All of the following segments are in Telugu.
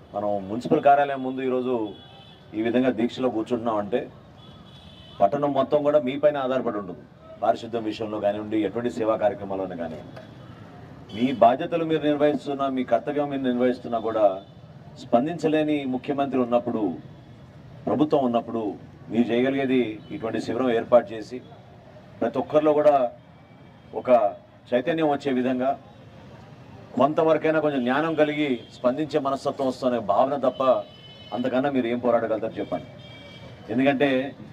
మనం మున్సిపల్ కార్యాలయం ముందు ఈరోజు ఈ విధంగా దీక్షలో కూర్చుంటున్నాం అంటే పట్టణం మొత్తం కూడా మీపైన ఆధారపడి ఉంటుంది పారిశుద్ధ్యం విషయంలో కానివ్వండి ఎటువంటి సేవా కార్యక్రమాల్లోనే కానివ్వండి మీ బాధ్యతలు మీరు నిర్వహిస్తున్నా మీ కర్తవ్యం మీరు నిర్వహిస్తున్నా కూడా స్పందించలేని ముఖ్యమంత్రి ఉన్నప్పుడు ప్రభుత్వం ఉన్నప్పుడు మీరు చేయగలిగేది ఇటువంటి శిబిరం ఏర్పాటు చేసి ప్రతి ఒక్కరిలో కూడా ఒక చైతన్యం వచ్చే విధంగా కొంతవరకైనా కొంచెం జ్ఞానం కలిగి స్పందించే మనస్తత్వం వస్తున్న భావన తప్ప అంతకన్నా మీరు ఏం పోరాడగలుగుతారు చెప్పండి ఎందుకంటే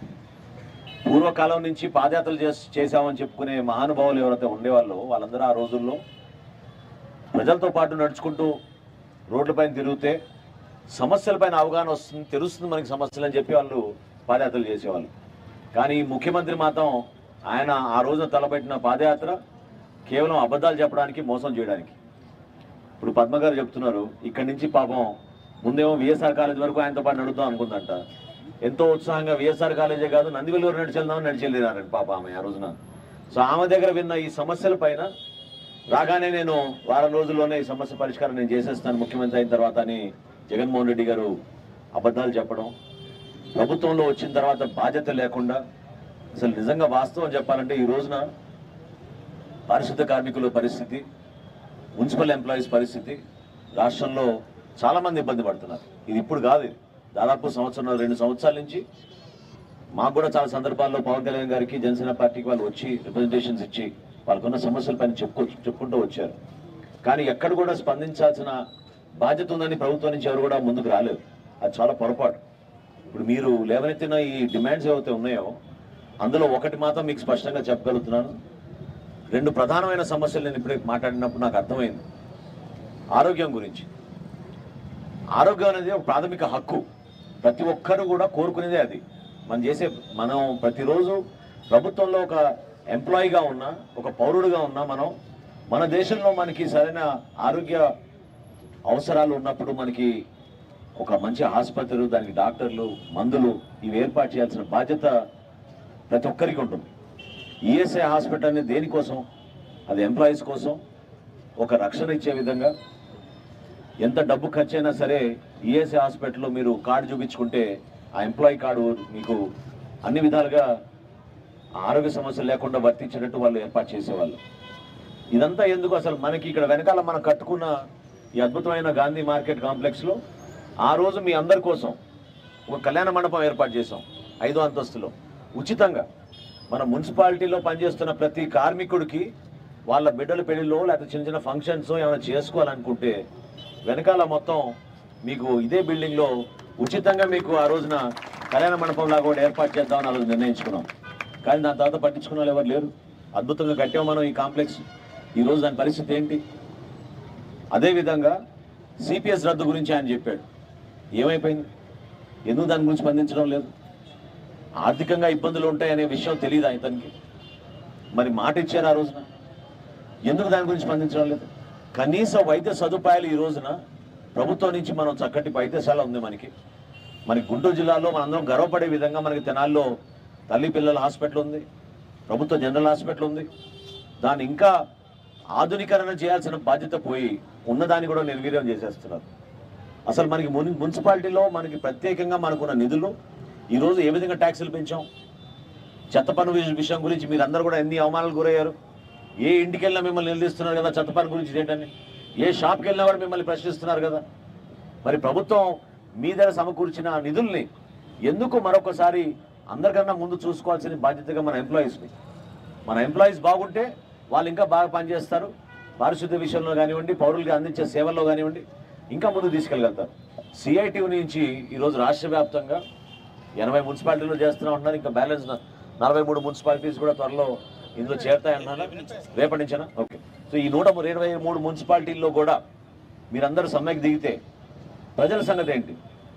పూర్వకాలం నుంచి పాదయాత్రలు చేసి చేశామని చెప్పుకునే మహానుభావులు ఎవరైతే ఉండేవాళ్ళో వాళ్ళందరూ ఆ రోజుల్లో ప్రజలతో పాటు నడుచుకుంటూ రోడ్లపైన తిరిగితే సమస్యలపైన అవగాహన వస్తుంది తెలుస్తుంది మనకి సమస్యలు అని చెప్పి వాళ్ళు పాదయాత్రలు చేసేవాళ్ళు కానీ ఈ ముఖ్యమంత్రి మాత్రం ఆయన ఆ రోజున తలపెట్టిన పాదయాత్ర కేవలం అబద్ధాలు చెప్పడానికి మోసం చేయడానికి ఇప్పుడు పద్మ గారు చెప్తున్నారు ఇక్కడి నుంచి పాపం ముందేమో విఎస్ఆర్ కాలేజ్ వరకు ఆయనతో పాటు నడుద్దాం అనుకుందంట ఎంతో ఉత్సాహంగా విఎస్ఆర్ కాలేజే కాదు నందివెల్లూరు నడిచెళ్దామని నడిచెళ్ళినారండి పాప ఆమె ఆ రోజున సో ఆమె దగ్గర విన్న ఈ సమస్యల పైన రాగానే నేను వారం రోజుల్లోనే ఈ సమస్య పరిష్కారం నేను చేసేస్తాను ముఖ్యమంత్రి అయిన తర్వాత అని జగన్మోహన్ రెడ్డి గారు అబద్ధాలు చెప్పడం ప్రభుత్వంలో వచ్చిన తర్వాత బాధ్యత లేకుండా అసలు నిజంగా వాస్తవం చెప్పాలంటే ఈ రోజున పారిశుద్ధ కార్మికుల పరిస్థితి మున్సిపల్ ఎంప్లాయీస్ పరిస్థితి రాష్ట్రంలో చాలా మంది ఇబ్బంది పడుతున్నారు ఇది ఇప్పుడు కాదు ఇది. దాదాపు సంవత్సరం రెండు సంవత్సరాల నుంచి మాకు కూడా చాలా సందర్భాల్లో పవన్ కళ్యాణ్ గారికి జనసేన పార్టీకి వాళ్ళు వచ్చి రిప్రజెంటేషన్స్ ఇచ్చి వాళ్ళకున్న సమస్యల పైన చెప్పుకో చెప్పుకుంటూ వచ్చారు కానీ ఎక్కడ కూడా స్పందించాల్సిన బాధ్యత ఉందని ప్రభుత్వం నుంచి ఎవరు కూడా ముందుకు రాలేదు అది చాలా పొరపాటు ఇప్పుడు మీరు లేవనెత్తిన ఈ డిమాండ్స్ ఏవైతే ఉన్నాయో అందులో ఒకటి మాత్రం మీకు స్పష్టంగా చెప్పగలుగుతున్నాను రెండు ప్రధానమైన సమస్యలు నేను ఇప్పుడే మాట్లాడినప్పుడు నాకు అర్థమైంది ఆరోగ్యం గురించి ఆరోగ్యం అనేది ఒక ప్రాథమిక హక్కు ప్రతి ఒక్కరు కూడా కోరుకునేదే అది మనం చేసే మనం ప్రతిరోజు ప్రభుత్వంలో ఒక ఎంప్లాయీగా ఉన్నా ఒక పౌరుడుగా ఉన్నా మనం మన దేశంలో మనకి సరైన ఆరోగ్య అవసరాలు ఉన్నప్పుడు మనకి ఒక మంచి ఆసుపత్రులు దానికి డాక్టర్లు మందులు ఇవి ఏర్పాటు చేయాల్సిన బాధ్యత ప్రతి ఒక్కరికి ఉంటుంది ఈఎస్ఐ హాస్పిటల్ అనేది దేనికోసం అది ఎంప్లాయీస్ కోసం ఒక రక్షణ ఇచ్చే విధంగా ఎంత డబ్బు ఖర్చు అయినా సరే ఈఎస్ఐ హాస్పిటల్లో మీరు కార్డు చూపించుకుంటే ఆ ఎంప్లాయీ కార్డు మీకు అన్ని విధాలుగా ఆరోగ్య సమస్యలు లేకుండా వర్తించేటట్టు వాళ్ళు ఏర్పాటు చేసేవాళ్ళు ఇదంతా ఎందుకు అసలు మనకి ఇక్కడ వెనకాల మనం కట్టుకున్న ఈ అద్భుతమైన గాంధీ మార్కెట్ కాంప్లెక్స్లో ఆ రోజు మీ అందరి కోసం ఒక కళ్యాణ మండపం ఏర్పాటు చేసాం ఐదో అంతస్తులో ఉచితంగా మన మున్సిపాలిటీలో పనిచేస్తున్న ప్రతి కార్మికుడికి వాళ్ళ బిడ్డల పెళ్లిలో లేకపోతే చిన్న చిన్న ఫంక్షన్స్ ఏమైనా చేసుకోవాలనుకుంటే వెనకాల మొత్తం మీకు ఇదే బిల్డింగ్లో ఉచితంగా మీకు ఆ రోజున కళ్యాణ మండపం లాగా కూడా ఏర్పాటు చేద్దామని ఆ రోజు నిర్ణయించుకున్నాం కానీ దాని తర్వాత పట్టించుకున్న వాళ్ళు ఎవరు లేరు అద్భుతంగా కట్టాం మనం ఈ కాంప్లెక్స్ ఈ రోజు దాని పరిస్థితి ఏంటి అదేవిధంగా సిపిఎస్ రద్దు గురించి ఆయన చెప్పాడు ఏమైపోయింది ఎందుకు దాని గురించి స్పందించడం లేదు ఆర్థికంగా ఇబ్బందులు ఉంటాయనే విషయం తెలియదు ఇతనికి మరి మాట ఇచ్చారు ఆ రోజున ఎందుకు దాని గురించి స్పందించడం లేదు కనీస వైద్య సదుపాయాలు ఈ రోజున ప్రభుత్వం నుంచి మనం చక్కటి వైద్యశాల ఉంది మనకి మనకి గుంటూరు జిల్లాలో మనందరం గర్వపడే విధంగా మనకి తెనాల్లో తల్లి పిల్లల హాస్పిటల్ ఉంది ప్రభుత్వ జనరల్ హాస్పిటల్ ఉంది దాన్ని ఇంకా ఆధునీకరణ చేయాల్సిన బాధ్యత పోయి ఉన్నదాన్ని కూడా నిర్వీర్యం చేసేస్తున్నారు అసలు మనకి మున్ మున్సిపాలిటీలో మనకి ప్రత్యేకంగా మనకున్న నిధులు ఈరోజు ఏ విధంగా ట్యాక్సులు పెంచాం చెత్త పన్ను విష- విషయం గురించి మీరు అందరూ కూడా ఎన్ని అవమానాలు గురయ్యారు ఏ ఇంటికి వెళ్ళినా మిమ్మల్ని నిలదీస్తున్నారు కదా చెత్త పన్ను గురించి ఏంటని ఏ షాప్కి వెళ్ళినా కూడా మిమ్మల్ని ప్రశ్నిస్తున్నారు కదా మరి ప్రభుత్వం మీ దగ్గర సమకూర్చిన ఆ నిధుల్ని ఎందుకు మరొకసారి అందరికన్నా ముందు చూసుకోవాల్సిన బాధ్యతగా మన ఎంప్లాయీస్ని మన ఎంప్లాయీస్ బాగుంటే వాళ్ళు ఇంకా బాగా పనిచేస్తారు పారిశుద్ధ విషయంలో కానివ్వండి పౌరులకి అందించే సేవల్లో కానివ్వండి ఇంకా ముందు తీసుకెళ్ళగలుగుతారు సిఐటి నుంచి ఈరోజు రాష్ట్ర వ్యాప్తంగా ఎనభై మున్సిపాలిటీలు చేస్తున్నా ఉంటున్నారు ఇంకా బ్యాలెన్స్ నలభై మూడు మున్సిపాలిటీస్ కూడా త్వరలో ఇందులో చేరుతాయన్నారా రేపటి నుంచేనా ఓకే సో ఈ నూట ఇరవై మూడు మున్సిపాలిటీల్లో కూడా మీరందరూ సమ్మెకి దిగితే ప్రజల సంగతి ఏంటి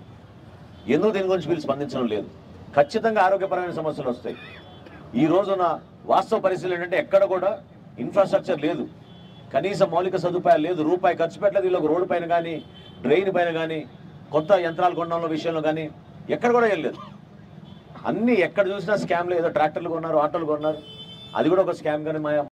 ఎందుకు దీని గురించి వీళ్ళు స్పందించడం లేదు ఖచ్చితంగా ఆరోగ్యపరమైన సమస్యలు వస్తాయి ఈ రోజున వాస్తవ పరిస్థితులు ఏంటంటే ఎక్కడ కూడా ఇన్ఫ్రాస్ట్రక్చర్ లేదు కనీస మౌలిక సదుపాయాలు లేదు రూపాయి ఖర్చు పెట్టలేదు వీళ్ళకి రోడ్డు పైన కానీ డ్రైన్ పైన కానీ కొత్త యంత్రాలు కొనడంలో విషయంలో కానీ ఎక్కడ కూడా వెళ్ళలేదు అన్ని ఎక్కడ చూసినా స్కామ్లు ఏదో ట్రాక్టర్లు కొన్నారు ఆటోలు కొన్నారు అది కూడా ఒక స్కామ్ కానీ మా